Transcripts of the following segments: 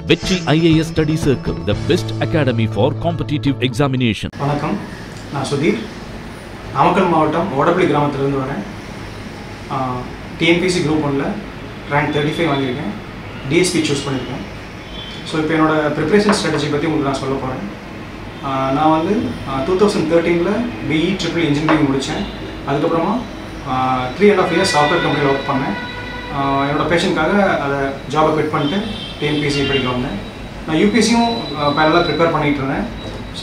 வெற்றி IAS study circle the best academy for competitive examination வணக்கம் நான் சுதீர் நாமக்கல் மாவட்டம் ஓடப்பள்ளி கிராமத்திலேருந்து வரேன் டிஎன்பிசி குரூப் ஒன்ல ரேங்க் தேர்ட்டி ஃபைவ் வாங்கியிருக்கேன் டிஎஸ்பி சூஸ் பண்ணியிருக்கேன் ஸோ இப்போ என்னோட ப்ரிப்ரேஷன் ஸ்ட்ராட்டஜி பற்றி உங்களுக்கு நான் சொல்ல போகிறேன் நான் வந்து டூ தௌசண்ட் தேர்ட்டீனில் பிஇ ட்ரிபிள் இன்ஜினியரிங் முடித்தேன் அதுக்கப்புறமா three and half years software கம்பெனியில் ஒர்க் பண்ணேன் ஆஹ் என்னோட பேஷனுக்காக அதை ஜாபை குவிட் பண்ணிட்டு டிஎன்பிஎஸ்சி படிக்க வந்தேன் நான் யூபிஎஸ்சியும் பேரலாக ப்ரிப்பேர் பண்ணிகிட்டு இருந்தேன் ஸோ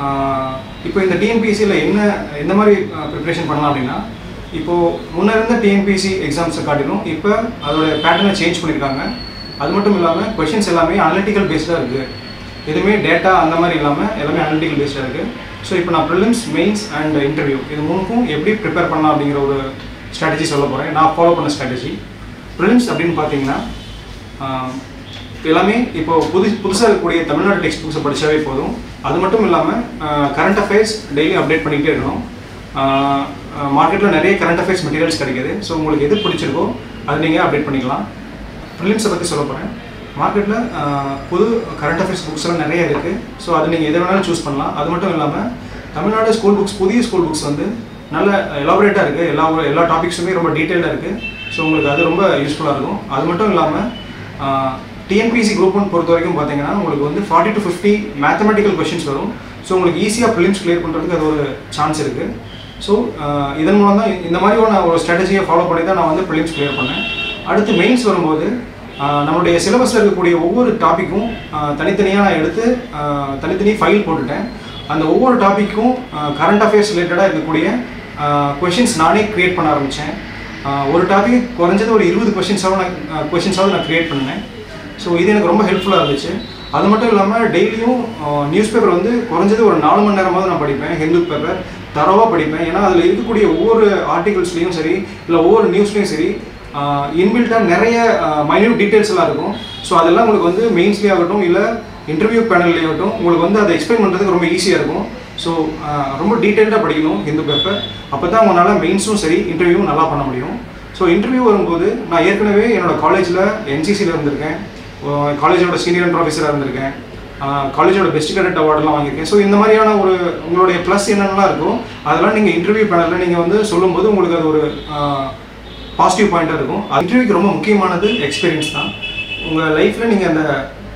இப்போ இந்த டிஎன்பிஎஸ்சியில் என்ன எந்த மாதிரி ப்ரிப்ரேஷன் பண்ணலாம் அப்படின்னா இப்போது முன்ன இருந்த டிஎன்பிஎஸ்சி எக்ஸாம்ஸை காட்டிலும் இப்போ அதோட பேட்டர்னை சேஞ்ச் பண்ணியிருக்காங்க அது மட்டும் இல்லாமல் கொஷின்ஸ் எல்லாமே அனலிட்டிக்கல் பேஸ்டாக இருக்குது எதுவுமே டேட்டா அந்த மாதிரி இல்லாமல் எல்லாமே அனலிட்டிக்கல் பேஸ்டாக இருக்குது ஸோ இப்போ நான் ப்ரிலிம்ஸ் மெயின்ஸ் அண்ட் இன்டர்வியூ இது மூணுக்கும் எப்படி ப்ரிப்பேர் பண்ணலாம் அப்படிங்கிற ஒரு ஸ்ட்ராட்டஜி சொல்ல போகிறேன் நான் ஃபாலோ பண்ண ஸ்ட்ராட்டஜி ப்ரிலிம்ஸ் அப்படின்னு பார்த்தீங்கன்னா ஆஹ், எல்லாமே இப்போ புது புதுசாக இருக்கக்கூடிய தமிழ்நாடு டெக்ஸ்ட் புக்ஸை படித்தாவே போதும் அது மட்டும் இல்லாமல் கரண்ட் அஃபேர்ஸ் டெய்லி அப்டேட் பண்ணிகிட்டே இருக்கணும் மார்க்கெட்டில் நிறைய கரண்ட் அஃபேர்ஸ் மெட்டீரியல்ஸ் கிடைக்குது ஸோ உங்களுக்கு எது பிடிச்சிருக்கோ அது நீங்கள் அப்டேட் பண்ணிக்கலாம் ப்ரிலிம்ஸை பற்றி சொல்ல போகிறேன் மார்க்கெட்டில் புது கரண்ட் அஃபேர்ஸ் புக்ஸ் எல்லாம் நிறைய இருக்குது ஸோ அது நீங்கள் எதை வேணாலும் சூஸ் பண்ணலாம் அது மட்டும் இல்லாமல் தமிழ்நாடு ஸ்கூல் புக்ஸ் புதிய ஸ்கூல் புக்ஸ் வந்து நல்ல எலாபரேட்டாக இருக்குது எல்லா எல்லா டாபிக்ஸுமே ரொம்ப டீட்டெயிலாக இருக்குது ஸோ உங்களுக்கு அது ரொம்ப யூஸ்ஃபுல்லாக இருக்கும் அது மட்டும் இல்லாமல் டிஎன்பிசி குரூப் ஒன் பொறுத்த வரைக்கும் பார்த்தீங்கன்னா உங்களுக்கு வந்து forty to fifty mathematical questions வரும் ஸோ உங்களுக்கு ஈஸியாக ப்ரிலிம்ஸ் கிளியர் பண்ணுறதுக்கு அது ஒரு சான்ஸ் இருக்குது ஸோ இதன் மூலம் தான் இந்த மாதிரியான ஒரு ஸ்ட்ராட்டஜியை ஃபாலோ பண்ணி தான் நான் வந்து ப்ரிலிம்ஸ் கிளியர் பண்ணேன் அடுத்து மெயின்ஸ் வரும்போது ஆஹ் நம்மளுடைய சிலபஸில் இருக்கக்கூடிய ஒவ்வொரு டாப்பிக்கும் தனித்தனியாக நான் எடுத்து ஆஹ் தனித்தனி ஃபைல் போட்டுட்டேன் அந்த ஒவ்வொரு டாப்பிக்கும் கரண்ட் அஃபேர்ஸ் ரிலேட்டடாக இருக்கக்கூடிய கொஷின்ஸ் நானே க்ரியேட் பண்ண ஆரம்பித்தேன் ஒரு டாபிக் குறைஞ்சது ஒரு இருபது கொஷின்ஸாவது நான் கொஷின்ஸாவது நான் க்ரியேட் பண்ணேன் ஸோ இது எனக்கு ரொம்ப ஹெல்ப்ஃபுல்லாக இருந்துச்சு அது மட்டும் இல்லாமல் டெய்லியும் நியூஸ் பேப்பர் வந்து குறைஞ்சது ஒரு நாலு மணி நேரமாவது நான் படிப்பேன் ஹிந்து பேப்பர் தரவாக படிப்பேன் ஏன்னா அதில் இருக்கக்கூடிய ஒவ்வொரு ஆர்டிகல்ஸ்லேயும் சரி இல்லை ஒவ்வொரு நியூஸ்லேயும் சரி இன்பில்ட்டாக நிறைய மைன்யூட் டீட்டெயில்ஸ் எல்லாம் இருக்கும் ஸோ அதெல்லாம் உங்களுக்கு வந்து மெயின்ஸ்லேயே ஆகட்டும் இல்லை இன்டர்வியூ பேனல்லே ஆகட்டும் உங்களுக்கு வந்து அதை எக்ஸ்பிளைன் பண்ணுறதுக்கு ரொம்ப ஈஸியாக இருக்கும் ஸோ ரொம்ப டீட்டெயில்டாக படிக்கணும் ஹிந்து பேப்பர் அப்போ தான் உங்களால் மெயின்ஸும் சரி இன்டர்வியூவும் நல்லா பண்ண முடியும் ஸோ இன்டர்வியூ வரும்போது நான் ஏற்கனவே என்னோட காலேஜில் என்சிசியில் இருந்திருக்கேன் காலேஜோட சீனியர் ப்ரொஃபஸராக இருந்திருக்கேன் காலேஜோட பெஸ்ட் கேடட் அவார்டெலாம் வாங்கியிருக்கேன் ஸோ இந்த மாதிரியான ஒரு உங்களுடைய ப்ளஸ் என்னென்னலாம் இருக்கோ அதெல்லாம் நீங்கள் இன்டர்வியூ பேனலில் நீங்கள் வந்து சொல்லும்போது உங்களுக்கு அது ஒரு பாசிட்டிவ் பாயிண்ட்டாக இருக்கும் இன்டர்வியூக்கு ரொம்ப முக்கியமானது எக்ஸ்பீரியன்ஸ் தான் உங்கள் லைஃப்பில் நீங்கள் அந்த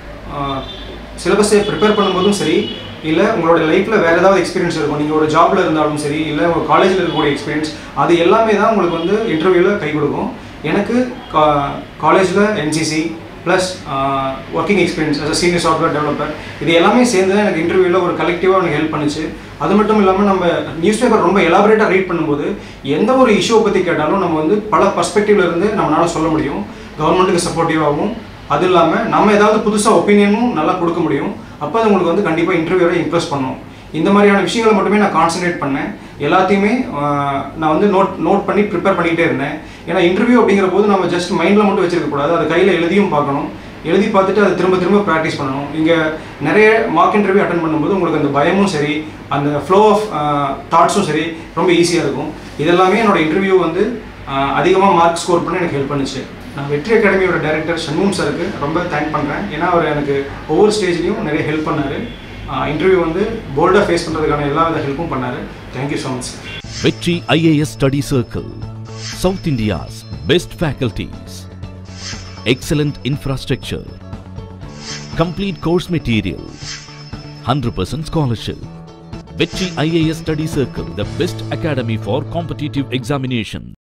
சிலபஸை ப்ரிப்பேர் பண்ணும்போதும் சரி இல்லை உங்களோட லைஃப்பில் வேறு ஏதாவது எக்ஸ்பீரியன்ஸ் இருக்கும் நீங்கள் ஒரு ஜாபில் இருந்தாலும் சரி இல்லை உங்கள் காலேஜில் இருக்கக்கூடிய எக்ஸ்பீரியன்ஸ் அது எல்லாமே தான் உங்களுக்கு வந்து இன்டர்வியூவில் கை கொடுக்கும் எனக்கு கா காலேஜில் NCC plus working experience as senior software developer இது எல்லாமே சேர்ந்து தான் எனக்கு இன்டர்வியூவில் ஒரு கலெக்டிவாக எனக்கு ஹெல்ப் பண்ணுச்சு அது மட்டும் இல்லாமல் நம்ம நியூஸ் பேப்பர் ரொம்ப எலாபரேட்டாக ரீட் பண்ணும்போது எந்த ஒரு இஷ்யூவை பற்றி கேட்டாலும் நம்ம வந்து பல பர்ஸ்பெக்டிவ்ல இருந்து நம்மளால சொல்ல முடியும் கவர்மெண்ட்டுக்கு சப்போர்ட்டிவாகவும் அது இல்லாமல் நம்ம ஏதாவது புதுசாக ஒப்பீனியனும் நல்லா கொடுக்க முடியும் அப்போ அது உங்களுக்கு வந்து கண்டிப்பாக இன்டர்வியூவை இம்ப்ரெஸ் பண்ணும் இந்த மாதிரியான விஷயங்களை மட்டுமே நான் கான்சன்ட்ரேட் பண்ணேன் எல்லாத்தையுமே ஆஹ், நான் வந்து நோட் நோட் பண்ணி ப்ரிப்பேர் பண்ணிகிட்டே இருந்தேன் ஏன்னா இன்டர்வியூ அப்படிங்கிற போது நம்ம ஜஸ்ட் மைண்டில் மட்டும் வச்சிருக்க கூடாது அது கையில் எழுதியும் பார்க்கணும் எழுதி பார்த்துட்டு அதை திரும்ப திரும்ப ப்ராக்டிஸ் பண்ணணும் இங்கே நிறைய மார்க் இன்டர்வியூ அட்டன் பண்ணும்போது உங்களுக்கு அந்த பயமும் சரி அந்த ஃப்ளோ ஆஃப் தாட்ஸும் சரி ரொம்ப ஈஸியாக இருக்கும் இதெல்லாமே என்னோட இன்டர்வியூ வந்து அதிகமாக மார்க் ஸ்கோர் பண்ண எனக்கு ஹெல்ப் பண்ணுச்சு நான் வெற்றி அகாடமியோட டைரக்டர் சண்முகம் சாருக்கு ரொம்ப தேங்க் பண்ணுறேன் ஏன்னா அவர் எனக்கு ஒவ்வொரு ஸ்டேஜ்லையும் நிறைய ஹெல்ப் பண்ணார் இன்டர்வியூ வந்து போல்டாக ஃபேஸ் பண்ணுறதுக்கான எல்லா வித ஹெல்ப்பும் பண்ணார் thank you so much sir Vetri IAS study circle south India's best faculties excellent infrastructure complete course material hundred percent scholarship Vetri IAS study circle the best academy for competitive examination